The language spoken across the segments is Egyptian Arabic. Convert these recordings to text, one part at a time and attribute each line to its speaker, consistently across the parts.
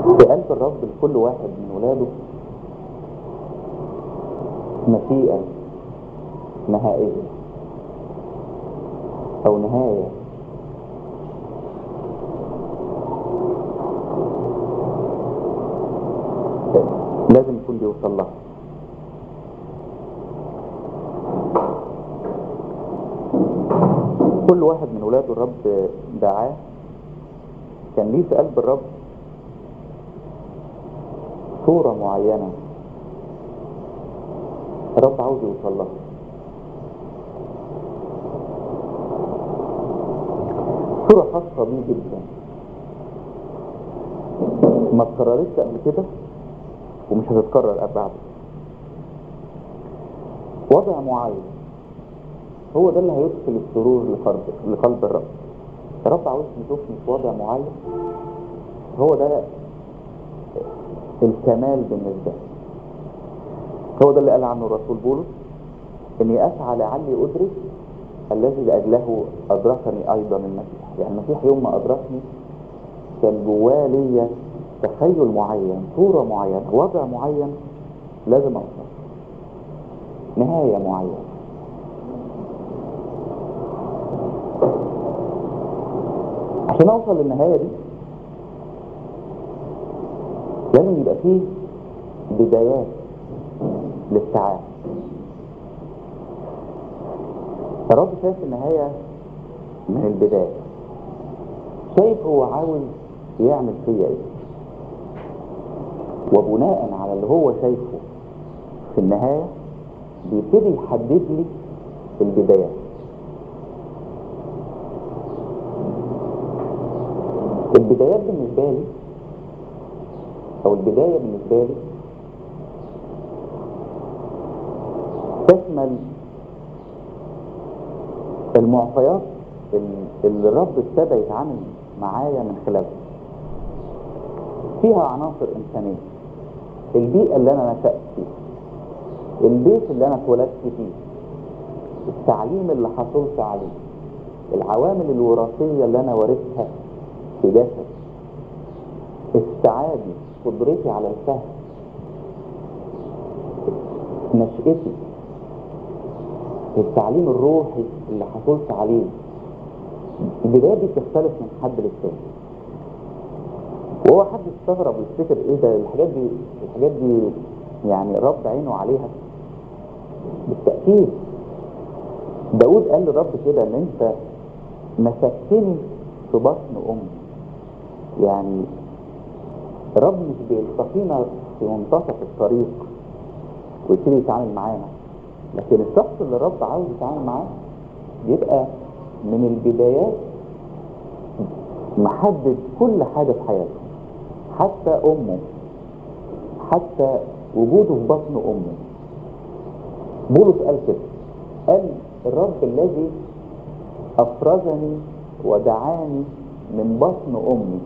Speaker 1: في قلب الرب لكل واحد من ولاده مشيئة نهائية أو نهاية لازم يكون بيوصل لها كل واحد من ولاده الرب دعاه كان ليه في قلب الرب صورة معينة الرب عاوز يوصل لها صورة خاصة بيه جدا ما اتكررتش قبل كده ومش هتتكرر بعد وضع معين هو ده اللي هيدخل السرور لقلب لقلب الرب الرب عاوز يشوفني في وضع معين هو ده الكمال بالنسبة لي هو ده اللي قال عنه الرسول بولس اني اسعى لعلي ادرك الذي لاجله ادركني ايضا المسيح يعني المسيح يوم ما ادركني كان جواه ليا تخيل معين صورة معينة وضع معين لازم اوصل نهاية معينة عشان اوصل للنهاية دي لازم يبقى فيه بدايات للسعادة الرب شايف النهاية من البداية شايف هو عاوز يعمل فيا ايه وبناء على اللي هو شايفه في النهاية بيبتدي يحدد لي البدايات البدايات بالنسبة لي أو البداية بالنسبة لي تشمل المعطيات اللي الرب ابتدى يتعامل معايا من خلالها فيها عناصر إنسانية البيئة اللي أنا نشأت فيها البيت اللي أنا اتولدت فيه التعليم اللي حصلت عليه العوامل الوراثية اللي أنا وارثها في جسد استيعابي قدرتي على الفهم نشأتي التعليم الروحي اللي حصلت عليه البداية دي بتختلف من حد للتاني وهو حد يستغرب ويفتكر ايه ده الحاجات دي الحاجات دي يعني رب عينه عليها بالتأكيد داود قال للرب كده ان انت مسكتني في بطن امي يعني الرب مش بيلتقينا في منتصف الطريق ويبتدي يتعامل معانا لكن الشخص اللي الرب عاوز يتعامل معاه بيبقى من البدايات محدد كل حاجة في حياته حتى أمه حتى وجوده في بطن أمه بولس قال كده قال الرب الذي أفرزني ودعاني من بطن أمي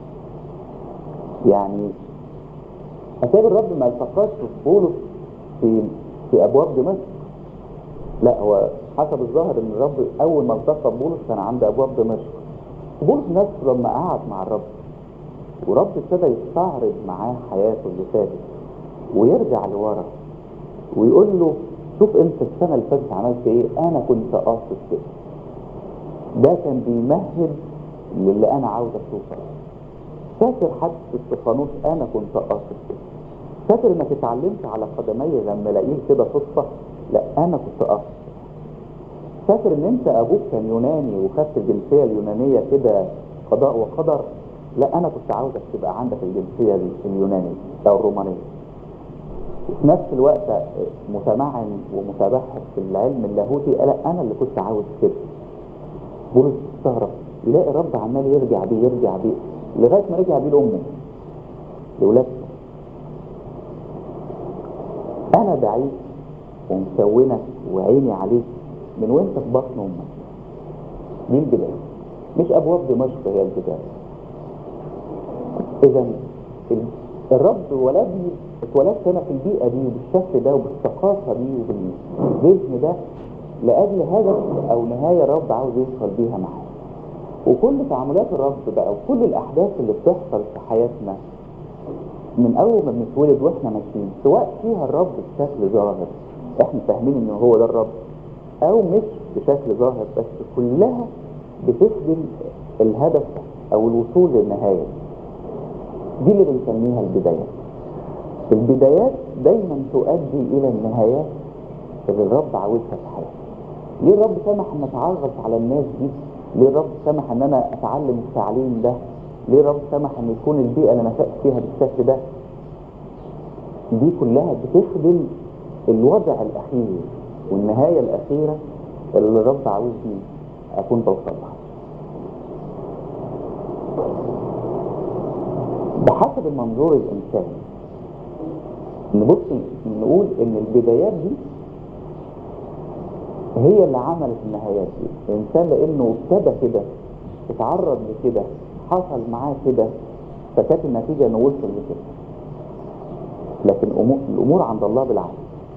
Speaker 1: يعني أساب الرب ما التقاش في بولس في في أبواب دمشق لا هو حسب الظاهر ان الرب اول ما التقى بولس كان عند ابواب دمشق بولس نفسه لما قعد مع الرب ورب ابتدى يستعرض معاه حياته اللي فاتت ويرجع لورا ويقول له شوف انت السنه اللي فاتت عملت ايه انا كنت قاصد كده ده كان بيمهد للي انا عاوز اشوفه فاكر حادثه استفانوس انا كنت قاصد كده فاكر انك اتعلمت على قدمي لما الاقيه كده صدفه لا انا كنت قاصد فاكر ان انت ابوك كان يوناني وخدت الجنسيه اليونانيه كده قضاء وقدر لا انا كنت عاوزك تبقى عندك الجنسيه دي اليونانيه او الرومانيه وفي نفس الوقت متمعن ومتبحر في العلم اللاهوتي لا انا اللي كنت عاوز كده بولس استغرب يلاقي الرب عمال يرجع بيه يرجع بيه لغايه ما رجع بيه لامه لولادته انا بعيد ومكونك وعيني عليك من وانت في بطن امك دي البدايه مش ابواب دمشق هي البدايه اذا الرب ولدني اتولدت انا في البيئه دي وبالشكل ده وبالثقافه دي وبالذهن ده لاجل هدف او نهايه الرب عاوز يوصل بيها معايا وكل تعاملات الرب بقى وكل الاحداث اللي بتحصل في حياتنا من اول ما بنتولد واحنا ماشيين سواء فيها الرب بشكل ظاهر احنا فاهمين ان هو ده الرب او مش بشكل ظاهر بس كلها بتخدم الهدف او الوصول للنهاية دي اللي بنسميها البدايات البدايات دايما تؤدي الى النهايات اللي الرب عاوزها في حياتي ليه الرب سمح ان اتعرف على الناس دي ليه الرب سمح ان انا اتعلم التعليم ده ليه الرب سمح ان يكون البيئه اللي نشأت فيها بالشكل ده دي كلها بتخدم الوضع الاخير والنهايه الاخيره اللي الرب عاوزني اكون بوصل لها بحسب المنظور الانساني نبص نقول ان البدايات دي هي اللي عملت النهايات دي الانسان لانه ابتدى كده اتعرض لكده حصل معاه كده فكانت النتيجه انه وصل لكده لكن أمور- الامور عند الله بالعكس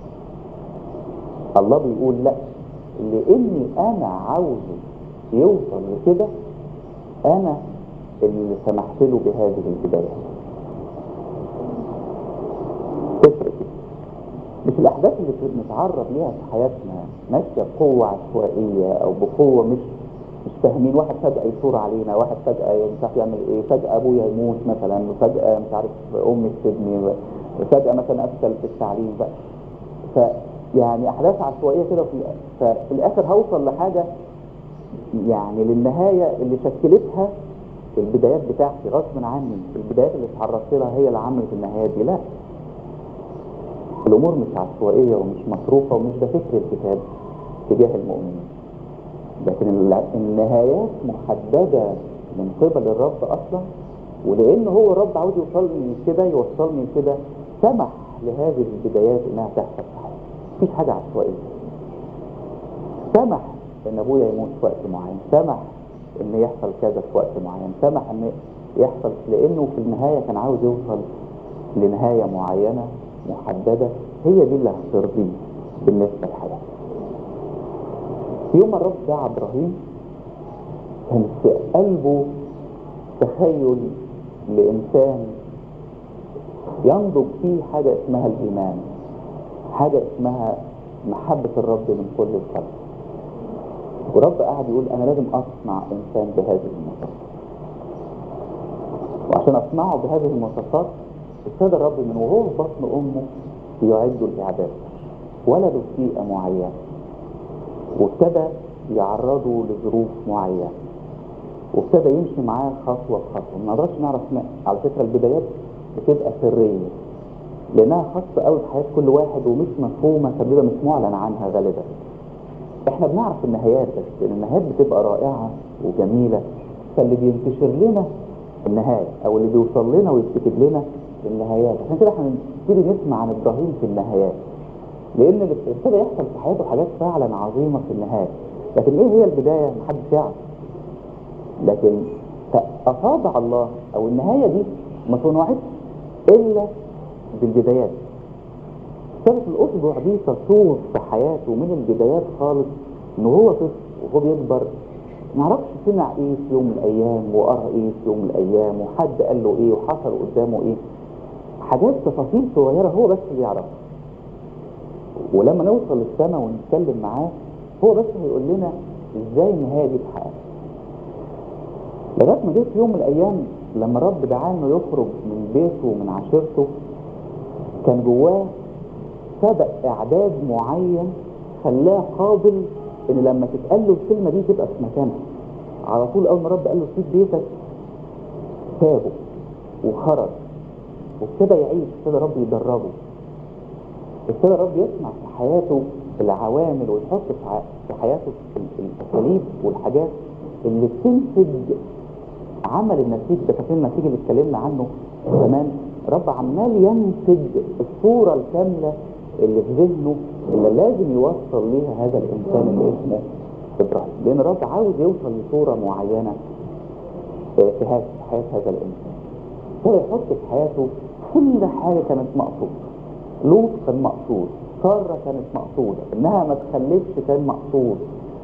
Speaker 1: الله بيقول لا لاني انا عاوزه يوصل لكده انا اللي سمحت له بهذه البدايات تفرق كده. مش الاحداث اللي بنتعرض ليها في حياتنا ماشيه بقوه عشوائيه او بقوه مش مش فاهمين واحد فجاه يثور علينا واحد فجاه مش عارف يعمل ايه فجاه ابويا يموت مثلا وفجاه مش عارف امي تسيبني فجاه مثلا افشل في التعليم بقى ف يعني احداث عشوائيه كده في ففي الاخر هوصل لحاجه يعني للنهايه اللي شكلتها البدايات بتاعتي غصب عني البدايات اللي اتعرضت لها هي اللي عملت النهايات دي لا الامور مش عشوائيه ومش مصروفه ومش ده فكر الكتاب تجاه المؤمنين لكن ال- النهايات محدده من قبل الرب اصلا ولان هو الرب عاوز يوصلني كده يوصلني كده سمح لهذه البدايات انها تحصل في حياتي مفيش حاجه عشوائيه سمح ان ابويا يموت في وقت معين سمح ان يحصل كذا في وقت معين سمح ان يحصل لانه في النهايه كان عاوز يوصل لنهايه معينه محدده هي دي اللي هترضيه بالنسبه لحياته في يوم ما الرب دعا ابراهيم كان في قلبه تخيل لانسان ينضج فيه حاجه اسمها الايمان حاجه اسمها محبه الرب من كل القلب ورب قاعد يقول انا لازم اصنع انسان بهذه المواصفات وعشان اصنعه بهذه المواصفات ابتدى الرب من وهو في بطن امه يعد الاعداد ولده في بيئه معينه وابتدى يعرضه لظروف معينه وابتدى يمشي معاه خطوه بخطوه ما نقدرش نعرف ن- على فكره البدايات بتبقى سريه لانها خاصه قوي في حياه كل واحد ومش مفهومه فبيبقى مش معلن عنها غالبا احنا بنعرف النهايات بس لان النهايات بتبقى رائعه وجميله فاللي بينتشر لنا النهايه او اللي بيوصل لنا ويتكتب لنا النهايات عشان كده احنا نبتدي نسمع عن ابراهيم في النهايات لان اللي ابتدى يحصل في حياته حاجات فعلا عظيمه في النهايه لكن ايه هي البدايه محدش يعرف لكن اصابع الله او النهايه دي ما صنعتش الا بالبدايات ابتدت الاصبع دي تصور في حياته من البدايات خالص ان هو طفل وهو بيكبر ما يعرفش سمع ايه في يوم من الايام وقرا ايه في يوم من الايام وحد قال له ايه وحصل قدامه ايه حاجات تفاصيل صغيره هو بس اللي يعرفها ولما نوصل للسماء ونتكلم معاه هو بس هيقول لنا ازاي النهايه دي اتحققت لغايه ما جه في يوم من الايام لما رب دعاه انه يخرج من بيته ومن عشيرته كان جواه سبق اعداد معين خلاه قابل ان لما تتقال له الكلمه دي تبقى في مكانها على طول اول ما رب قال له سيب بيتك سابه وخرج وابتدى يعيش ابتدى رب يدربه ابتدى رب يصنع في حياته العوامل ويحط في ع- في حياته ال- الاساليب والحاجات اللي بتنتج عمل النسيج ده فاكرين النسيج اللي اتكلمنا عنه زمان رب عمال ينتج الصوره الكامله اللي في ذهنه اللي لازم يوصل ليها هذا الانسان اللي اسمه ابراهيم لان الرب عاوز يوصل لصوره معينه آه، في هذا في حياه هذا الانسان ابتدى يحط في حياته كل حاجه كانت مقصوده لوط كان مقصود ساره كانت مقصوده انها ما تخلفش كان مقصود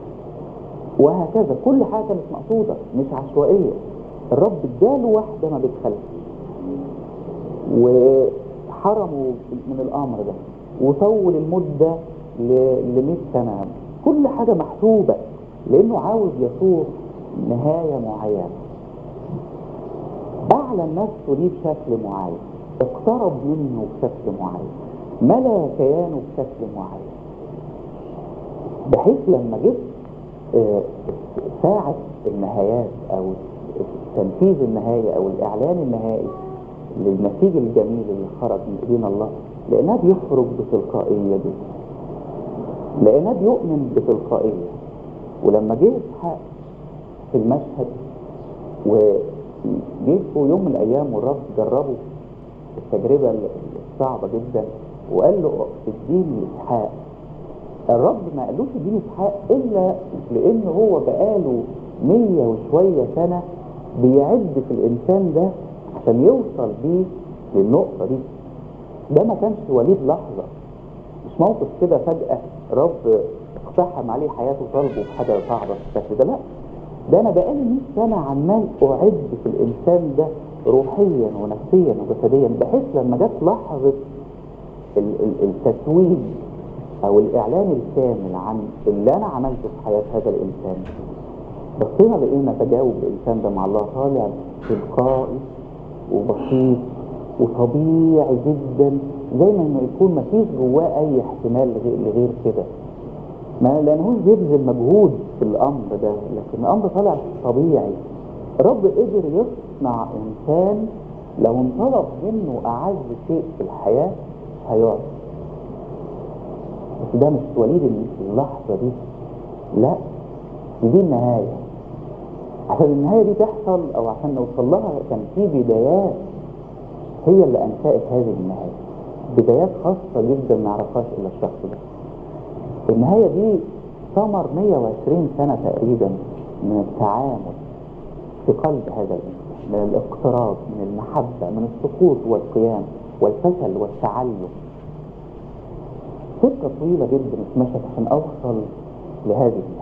Speaker 1: وهكذا كل حاجه كانت مقصوده مش عشوائيه الرب اداله واحده ما بتخلفش وحرموا من الامر ده وطول المده ل 100 سنه كل حاجه محسوبه لانه عاوز يصور نهايه معينه اعلن نفسه ليه بشكل معين اقترب منه بشكل معين ملا كيانه بشكل معين بحيث لما جت آه، ساعة النهايات أو تنفيذ النهاية أو الإعلان النهائي للنتيجة الجميل اللي خرج من إيدينا الله لقيناه بيخرج بتلقائية جدا لقيناه بيؤمن بتلقائية ولما جه إسحاق في المشهد وجه في يوم من الأيام والرب جربه التجربة الصعبة جدا وقال له اديني إسحاق الرب ما قالوش اديني اسحاق الا لان هو بقاله مية وشوية سنة بيعد في الانسان ده عشان يوصل بيه للنقطة دي ده ما كانش وليد لحظة مش موقف كده فجأة رب اقتحم عليه حياته وطالبه بحاجة صعبة بالشكل ده لا ده انا بقالي 100 سنة عمال اعد في الانسان ده روحيا ونفسيا وجسديا بحيث لما جت لحظة ال- ال- التتويج او الاعلان الكامل عن اللي انا عملته في حياة هذا الانسان بصينا لقينا تجاوب الانسان ده مع الله طالع تلقائي وبسيط وطبيعي جدا زي ما انه يكون ما فيش جواه اي احتمال لغير, لغير كده ما لانهوش بيبذل مجهود في الامر ده لكن الامر طالع طبيعي رب قدر يصنع انسان لو انطلب منه اعز شيء في الحياه هيقعد بس ده مش وليد اللحظه دي لا دي النهايه عشان النهايه دي تحصل او عشان نوصل لها كان في بدايات هي اللي انشات هذه النهايه بدايات خاصه جدا ما يعرفهاش الا الشخص ده النهايه دي ثمر 120 سنه تقريبا من التعامل في قلب هذا الانسان من الاقتراب من المحبه من السقوط والقيام والفشل والتعلم سكه طويله جدا اتمشت عشان اوصل لهذه النهايه